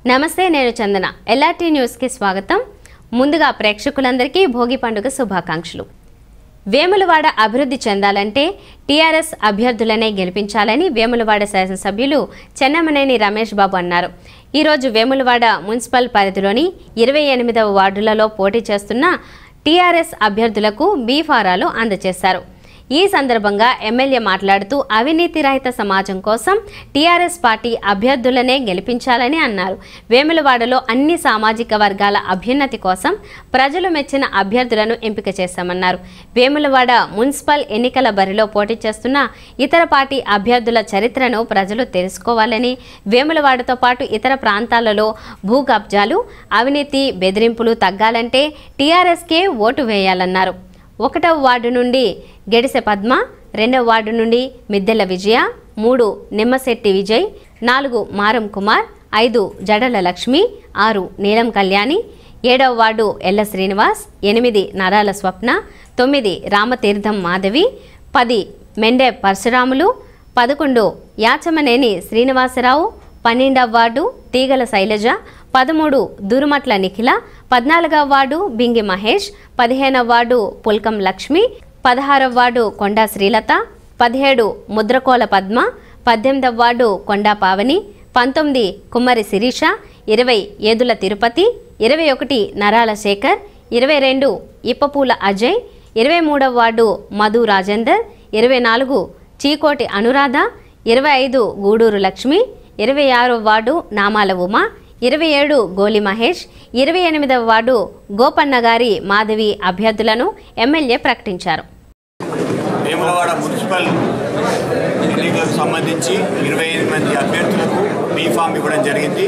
నమస్తే నేను చందన ఎల్ఆర్టీ న్యూస్కి స్వాగతం ముందుగా ప్రేక్షకులందరికీ భోగి పండుగ శుభాకాంక్షలు వేములవాడ అభివృద్ధి చెందాలంటే టీఆర్ఎస్ అభ్యర్థులనే గెలిపించాలని వేములవాడ శాసనసభ్యులు చెన్నమనేని రమేష్ బాబు అన్నారు ఈరోజు వేములవాడ మున్సిపల్ పరిధిలోని ఇరవై ఎనిమిదవ వార్డులలో పోటీ చేస్తున్న టీఆర్ఎస్ అభ్యర్థులకు బీ ఫారాలు అందజేశారు ఈ సందర్భంగా ఎమ్మెల్యే మాట్లాడుతూ అవినీతి రహిత సమాజం కోసం టీఆర్ఎస్ పార్టీ అభ్యర్థులనే గెలిపించాలని అన్నారు వేములవాడలో అన్ని సామాజిక వర్గాల అభ్యున్నతి కోసం ప్రజలు మెచ్చిన అభ్యర్థులను ఎంపిక చేశామన్నారు వేములవాడ మున్సిపల్ ఎన్నికల బరిలో పోటీ చేస్తున్న ఇతర పార్టీ అభ్యర్థుల చరిత్రను ప్రజలు తెలుసుకోవాలని వేములవాడతో పాటు ఇతర ప్రాంతాలలో భూ కబ్జాలు అవినీతి బెదిరింపులు తగ్గాలంటే టీఆర్ఎస్కే ఓటు వేయాలన్నారు ఒకటవ వార్డు నుండి గెడిసె పద్మ రెండవ వార్డు నుండి మిద్దెల విజయ మూడు నిమ్మశెట్టి విజయ్ నాలుగు మారం కుమార్ ఐదు జడల లక్ష్మి ఆరు నీలం కళ్యాణి ఏడవ వార్డు ఎల్ల శ్రీనివాస్ ఎనిమిది నరాల స్వప్న తొమ్మిది రామతీర్థం మాధవి పది మెండే పరశురాములు పదకొండు యాచమనేని శ్రీనివాసరావు పన్నెండవ వార్డు తీగల శైలజ పదమూడు దురుమట్ల నిఖిల పద్నాలుగవ వార్డు బింగి మహేష్ పదిహేనవ వార్డు పుల్కం లక్ష్మి పదహారవ వార్డు కొండా శ్రీలత పదిహేడు ముద్రకోల పద్మ పద్దెనిమిదవ వార్డు కొండా పావని పంతొమ్మిది కుమ్మరి శిరీష ఇరవై ఏదుల తిరుపతి ఇరవై ఒకటి నరాల శేఖర్ ఇరవై రెండు ఇప్పపూల అజయ్ ఇరవై మూడవ వార్డు మధు రాజేందర్ ఇరవై నాలుగు చీకోటి అనురాధ ఇరవై ఐదు గూడూరు లక్ష్మి ఇరవై ఆరో వార్డు నామాల ఉమ ఇరవై ఏడు గోలి మహేష్ ఇరవై ఎనిమిదవ వార్డు గోపన్న గారి మాధవి అభ్యర్థులను ఎమ్మెల్యే ప్రకటించారు వేములవాడ మున్సిపల్ ఎన్నికలకు సంబంధించి ఇరవై ఎనిమిది మంది అభ్యర్థులకు బీ ఫామ్ ఇవ్వడం జరిగింది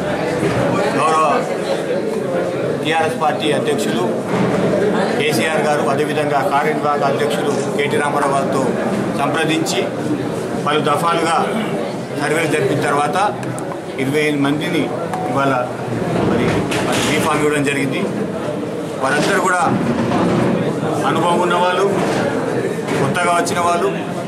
గౌరవ టీఆర్ఎస్ పార్టీ అధ్యక్షులు కేసీఆర్ గారు అదేవిధంగా కార్యనిర్వాహక అధ్యక్షులు కేటీ రామారావు గారితో సంప్రదించి పలు దఫాలుగా సర్వేలు జరిపిన తర్వాత ఇరవై ఎనిమిది మందిని ఇవాళ మరి మరి బీ ఫామ్ ఇవ్వడం జరిగింది వారందరూ కూడా అనుభవం ఉన్నవాళ్ళు కొత్తగా వచ్చిన వాళ్ళు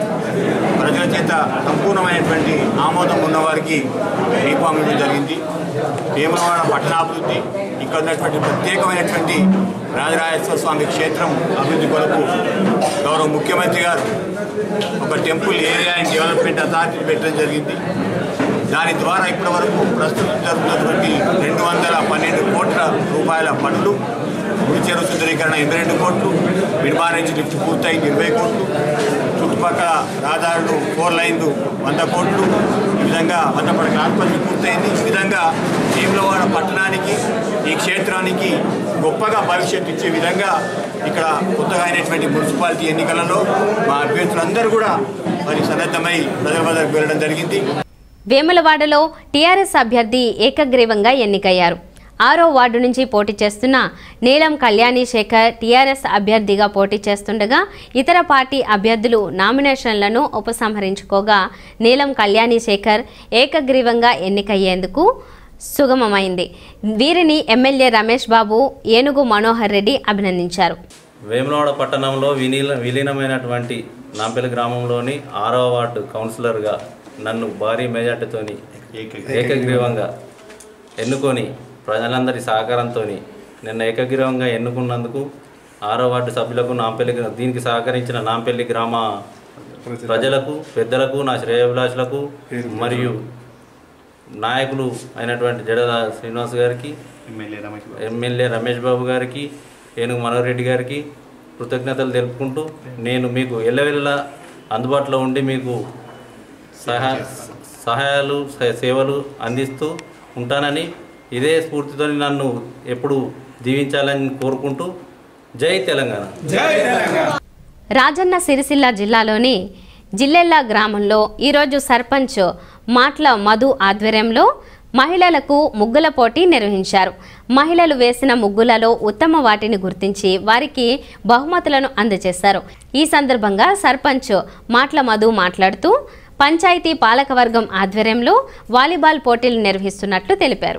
ప్రజల చేత సంపూర్ణమైనటువంటి ఆమోదం ఉన్నవారికి దీపం ఇవ్వడం జరిగింది వేములవాడ పట్టణాభివృద్ధి ఇక్కడ ఉన్నటువంటి ప్రత్యేకమైనటువంటి రాజరాజేశ్వర స్వామి క్షేత్రం అభివృద్ధి కొరకు గౌరవ ముఖ్యమంత్రి గారు ఒక temple area and development authority పెట్టడం జరిగింది దాని ద్వారా ఇప్పటి వరకు ప్రస్తుతం జరుగుతున్నటువంటి రెండు వందల పన్నెండు కోట్ల రూపాయల పనులు గుడి చెరువు సుందరీకరణ ఎనభై రెండు కోట్లు మిడిమార్ నుంచి లిఫ్ట్ పూర్తయింది ఇరవై కోట్లు చుట్టుపక్కల రహదారులు ఫోర్ లైన్లు వంద కోట్లు ఈ విధంగా వంద పడక ఆసుపత్రి పూర్తయింది ఈ విధంగా భీములవాడ పట్టణానికి ఈ క్షేత్రానికి గొప్పగా భవిష్యత్తు ఇచ్చే విధంగా ఇక్కడ కొత్తగా అయినటువంటి మున్సిపాలిటీ ఎన్నికలలో మా అభ్యర్థులందరూ కూడా మరి సన్నద్ధమై ప్రజల వద్దకు వెళ్ళడం జరిగింది వేములవాడలో టీఆర్ఎస్ అభ్యర్థి ఏకగ్రీవంగా ఎన్నికయ్యారు ఆరో వార్డు నుంచి పోటీ చేస్తున్న నీలం కళ్యాణి శేఖర్ టీఆర్ఎస్ అభ్యర్థిగా పోటీ చేస్తుండగా ఇతర పార్టీ అభ్యర్థులు నామినేషన్లను ఉపసంహరించుకోగా నీలం కళ్యాణి శేఖర్ ఏకగ్రీవంగా ఎన్నికయ్యేందుకు సుగమమైంది వీరిని ఎమ్మెల్యే రమేష్ బాబు ఏనుగు మనోహర్ రెడ్డి అభినందించారు వేములవాడ పట్టణంలో విలీన విలీనమైనటువంటి నాంపల్లి గ్రామంలోని ఆరవ వార్డు కౌన్సిలర్గా నన్ను భారీ మెజార్టీతోని ఏకగ్రీవంగా ఎన్నుకొని ప్రజలందరి సహకారంతో నిన్న ఏకగ్రీవంగా ఎన్నుకున్నందుకు ఆరో వార్డు సభ్యులకు నాంపల్లి దీనికి సహకరించిన నాంపల్లి గ్రామ ప్రజలకు పెద్దలకు నా శ్రేయభిలాషులకు మరియు నాయకులు అయినటువంటి జడల శ్రీనివాస్ గారికి ఎమ్మెల్యే రమేష్ బాబు గారికి ఏనుగు మనోహర్ రెడ్డి గారికి కృతజ్ఞతలు తెలుపుకుంటూ నేను మీకు ఎల్లవెల్ల అందుబాటులో ఉండి మీకు సహాయ సహాయాలు సే- సేవలు అందిస్తూ ఉంటానని ఇదే స్ఫూర్తితో నన్ను ఎప్పుడు దీవించాలని కోరుకుంటూ జై తెలంగాణ రాజన్న సిరిసిల్ల జిల్లాలోని జిల్లెల్ల గ్రామంలో ఈరోజు సర్పంచ్ మాట్ల మధు ఆధ్వర్యంలో మహిళలకు ముగ్గుల పోటీ నిర్వహించారు మహిళలు వేసిన ముగ్గులలో ఉత్తమ వాటిని గుర్తించి వారికి బహుమతులను అందజేశారు ఈ సందర్భంగా సర్పంచ్ మాట్ల మధు మాట్లాడుతూ పంచాయతీ పాలకవర్గం ఆధ్వర్యంలో వాలీబాల్ పోటీలు నిర్వహిస్తున్నట్లు తెలిపారు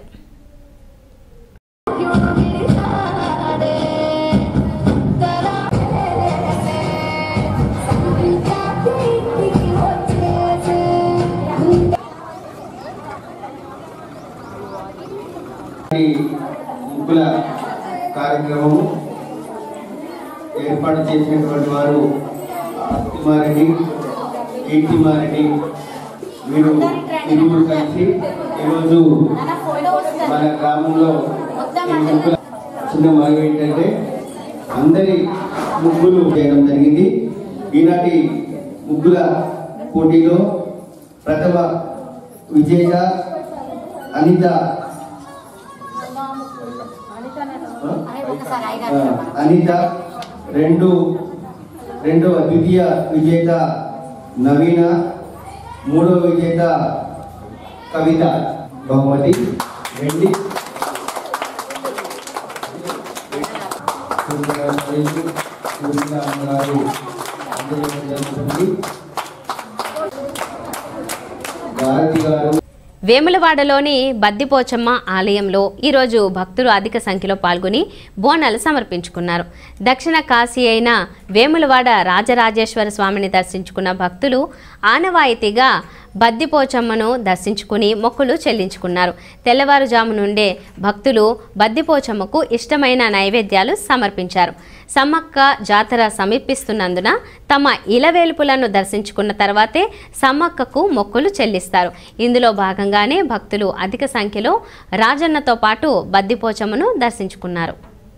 ఈ ముగ్గుల కార్యక్రమము ఏర్పాటు చేసినటువంటి వారు భక్తిమారిని కీర్తిమారిని వీరు ఇరువురు కలిసి ఈరోజు మన గ్రామంలో ఈ ముగ్గుల చిన్న మనవి ఏంటంటే అందరి ముగ్గులు చేయడం జరిగింది ఈనాటి ముగ్గుల పోటీలో ప్రథమ విజేత అనిత ఆ, అనిత రెండు రెండవ ద్వితీయ విజేత నవీన మూడవ విజేత కవిత బహుమతి వెండి గారు అందజేయడం జరుగుతుంది భారతి గారు వేములవాడలోని బద్దిపోచమ్మ ఆలయంలో ఈరోజు భక్తులు అధిక సంఖ్యలో పాల్గొని బోనాలు సమర్పించుకున్నారు దక్షిణ కాశీ అయిన వేములవాడ రాజరాజేశ్వర స్వామిని దర్శించుకున్న భక్తులు ఆనవాయితీగా బద్దిపోచమ్మను దర్శించుకుని మొక్కులు చెల్లించుకున్నారు తెల్లవారుజాము నుండే భక్తులు బద్దిపోచమ్మకు ఇష్టమైన నైవేద్యాలు సమర్పించారు సమ్మక్క జాతర సమీపిస్తున్నందున తమ ఇలవేలుపులను దర్శించుకున్న తర్వాతే సమ్మక్కకు మొక్కులు చెల్లిస్తారు ఇందులో భాగంగానే భక్తులు అధిక సంఖ్యలో రాజన్నతో పాటు బద్దిపోచమ్మను దర్శించుకున్నారు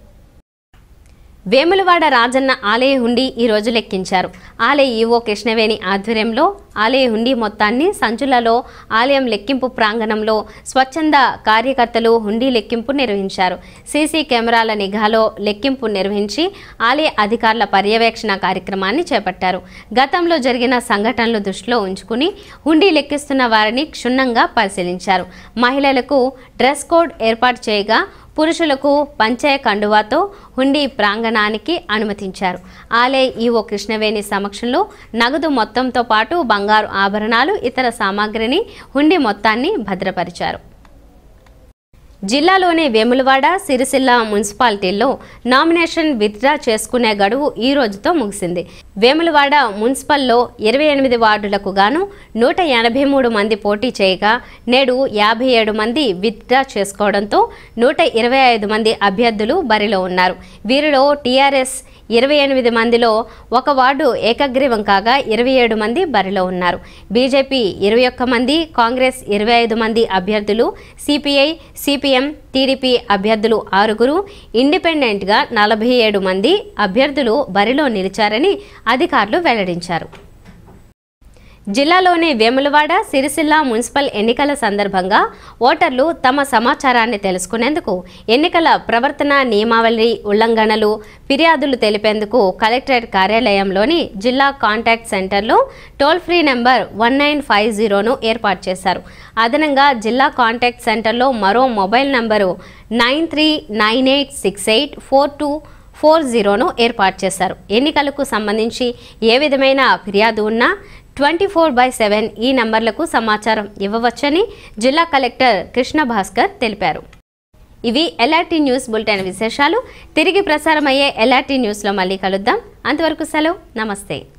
వేములవాడ రాజన్న ఆలయ హుండీ ఈ రోజు లెక్కించారు ఆలయ ఈవో కృష్ణవేణి ఆధ్వర్యంలో ఆలయ హుండీ మొత్తాన్ని సంచులలో ఆలయం లెక్కింపు ప్రాంగణంలో స్వచ్ఛంద కార్యకర్తలు హుండీ లెక్కింపు నిర్వహించారు సీసీ కెమెరాల నిఘాలో లెక్కింపు నిర్వహించి ఆలయ అధికారుల పర్యవేక్షణ కార్యక్రమాన్ని చేపట్టారు గతంలో జరిగిన సంఘటనలు దృష్టిలో ఉంచుకుని హుండీ లెక్కిస్తున్న వారిని క్షుణ్ణంగా పరిశీలించారు మహిళలకు డ్రెస్ కోడ్ ఏర్పాటు చేయగా పురుషులకు పంచయ కండువాతో హుండీ ప్రాంగణానికి అనుమతించారు ఆలయ ఈవో కృష్ణవేణి సమక్షంలో నగదు మొత్తంతో పాటు బంగారు ఆభరణాలు ఇతర సామాగ్రిని హుండీ మొత్తాన్ని భద్రపరిచారు జిల్లాలోని వేములవాడ సిరిసిల్ల మున్సిపాలిటీల్లో నామినేషన్ విత్డ్రా చేసుకునే గడువు ఈ రోజుతో ముగిసింది వేములవాడ మున్సిపల్లో ఇరవై ఎనిమిది వార్డులకు గాను నూట ఎనభై మూడు మంది పోటీ చేయగా నేడు యాభై ఏడు మంది విత్డ్రా చేసుకోవడంతో నూట ఇరవై ఐదు మంది అభ్యర్థులు బరిలో ఉన్నారు వీరిలో టీఆర్ఎస్ ఇరవై ఎనిమిది మందిలో ఒక వార్డు ఏకగ్రీవం కాగా ఇరవై ఏడు మంది బరిలో ఉన్నారు బీజేపీ ఇరవై ఒక్క మంది కాంగ్రెస్ ఇరవై ఐదు మంది అభ్యర్థులు సిపిఐ సిపిఎం టీడీపీ అభ్యర్థులు ఆరుగురు ఇండిపెండెంట్గా నలభై ఏడు మంది అభ్యర్థులు బరిలో నిలిచారని అధికారులు వెల్లడించారు జిల్లాలోని వేములవాడ సిరిసిల్ల మున్సిపల్ ఎన్నికల సందర్భంగా ఓటర్లు తమ సమాచారాన్ని తెలుసుకునేందుకు ఎన్నికల ప్రవర్తన నియమావళి ఉల్లంఘనలు ఫిర్యాదులు తెలిపేందుకు కలెక్టరేట్ కార్యాలయంలోని జిల్లా కాంటాక్ట్ సెంటర్లో toll free number one nine five జీరోను ఏర్పాటు చేశారు అదనంగా జిల్లా కాంటాక్ట్ సెంటర్లో మరో mobile number nine three nine eight six eight four two four జీరోను ఏర్పాటు చేశారు ఎన్నికలకు సంబంధించి ఏ విధమైన ఫిర్యాదు ఉన్నా ట్వంటీ ఫోర్ బై సెవెన్ ఈ నంబర్లకు సమాచారం ఇవ్వవచ్చని జిల్లా కలెక్టర్ కృష్ణ భాస్కర్ తెలిపారు ఇవి ఎల్ఆర్టీ న్యూస్ బులెటిన్ విశేషాలు తిరిగి ప్రసారమయ్యే ఎల్ఆర్టీ న్యూస్లో మళ్ళీ కలుద్దాం అంతవరకు సెలవు నమస్తే